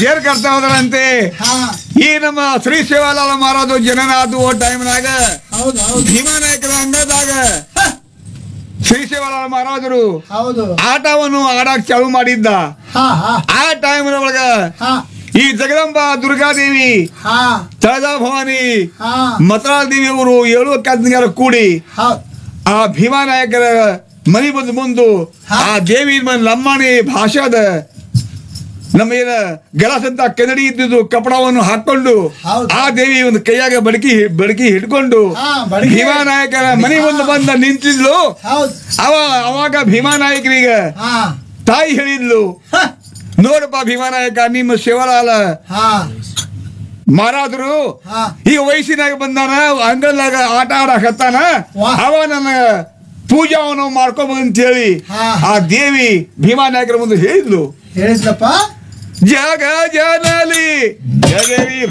ಸೇರ್ ಕರ್ತಾ ಹೋದ್ರಂತೆ ಹಾ ಈ ನಮ್ಮ ಶ್ರೀ ಶಿವಲಾಲ ಮಾರೋದು ಜನನಾದು ಓ ಟೈಮ್ನಾಗ ಹೌದು ಹೌದು ಭೀಮಾನಾಯಕರ ಅಂಗದಾಗ ಶ್ರೀ ಶಿವಲಾಲ ಮಹಾರಾಜರು ಹೌದು ಆಟವನ್ನು ಆಡಕ್ ಚಾಲು ಮಾಡಿದ್ದ ಹಾ ಹಾ ಆ ಟೈಮ್ ಒಳಗ ಹಾ ಈ ಜಗದಂಬ ದುರ್ಗಾದೇವಿ ಹಾ ತಳದ ಭವಾನಿ ಹಾ ಮತರಾಳ ದೇವಿ ಅವರು ಏಳು ಕದ್ನಿಗಾರ ಕೂಡಿ ಹೌದು ಆ ಭೀಮಾನಾಯಕರ ಮನಿ ಬಂದು ಮುಂದು ಹಾ. ಆ ದೇವಿ ಮನ್ ಲಂಬಾಣಿ ಭಾಷಾದ ನಮ್ಮ ಏನ ಗೆಳಸ್ ಅಂತ ಕನ್ನಡಿ ಇದ್ದಿದ್ದು ಕಪಡವನ್ನು ಹಾಕೊಂಡು ಹೌದು. ಆ ದೇವಿ ಒಂದು ಕೈಯಾಗ ಬಡಕಿ ಬಡಕಿ ಹಿಡ್ಕೊಂಡು ಹಾ, ಬಡಗಿ. ಭೀಮಾನಾಯಕರ ಮನಿ ಮುಂದೆ ಬಂದ ನಿಂತಿದ್ಲು ಹೌದು ಅವ ಅವಾಗ ಭೀಮಾನಾಯಕರಿಗೆ ಹಾ ತಾಯಿ ಹೇಳಿದ್ಲು ಹ, ನೋಡಪ್ಪ ಭೀಮಾನಾಯಕ ನಿಮ್ಮ ಶಿವಲಾಲ ಹಾ ಮಾರಾದ್ರು ಹಾ ಈಗ ವಯಸ್ಸಿನಾಗ ಬಂದಾನ ಅಂಗಳದಾಗ ಆಟ ಆಡಕತ್ತಾನ ವಾ. ಅವ ನನ್ನ ಪೂಜಾವನ್ನು ಮಾಡ್ಕೊಂಬಂದ್ ಅಂತ ಹೇಳಿ ಹಾ. ಆ ದೇವಿ ಭೀಮಾನಾಯಕರ ಮುಂದೆ ಹೇಳಿದ್ಲು ಹೇಳಿದ್ಲಪ್ಪ ಜಗ ಜನಲಿ ಜಗವಿ